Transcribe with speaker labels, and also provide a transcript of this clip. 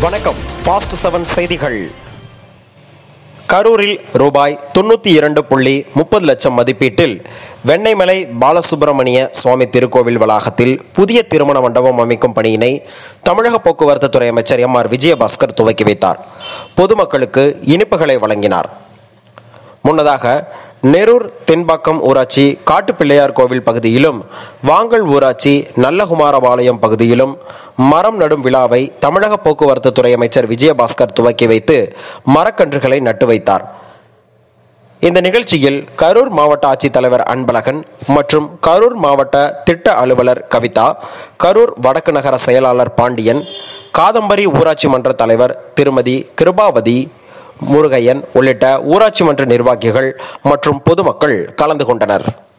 Speaker 1: வணக்கம் fast seven செய்திகள் கரூரில் ரூபாய் தொண்ணூற்றி இரண்டு புள்ளி முப்பது லட்சம் மதிப்பீட்டில் வெண்ணெய்மலை பாலசுப்பிரமணிய சுவாமி திருக்கோவில் வளாகத்தில் புதிய திருமண மண்டபம் அமைக்கும் பணியினை தமிழக போக்குவரத்து துறை அமைச்சர் எம் ஆர் விஜயபாஸ்கர் துவக்கி வைத்தார் பொதுமக்களுக்கு இனிப்புகளை வழங்கினார் முன்னதாக நெரூர் தென்பாக்கம் ஊராட்சி காட்டுப்பிள்ளையார் கோவில் பகுதியிலும் வாங்கல் ஊராட்சி நல்லகுமாரபாளையம் பகுதியிலும் மரம் நடும் விழாவை தமிழக போக்குவரத்து துறை அமைச்சர் விஜயபாஸ்கர் துவக்கி வைத்து மரக்கன்றுகளை நட்டு வைத்தார் இந்த நிகழ்ச்சியில் கரூர் மாவட்ட ஆட்சித்தலைவர் அன்பழகன் மற்றும் கரூர் மாவட்ட திட்ட அலுவலர் கவிதா கரூர் வடக்கு நகர செயலாளர் பாண்டியன் காதம்பரி ஊராட்சி மன்ற தலைவர் திருமதி கிருபாவதி முருகையன் உள்ளிட்ட ஊராட்சி மன்ற நிர்வாகிகள் மற்றும் பொதுமக்கள் கலந்து கொண்டனர்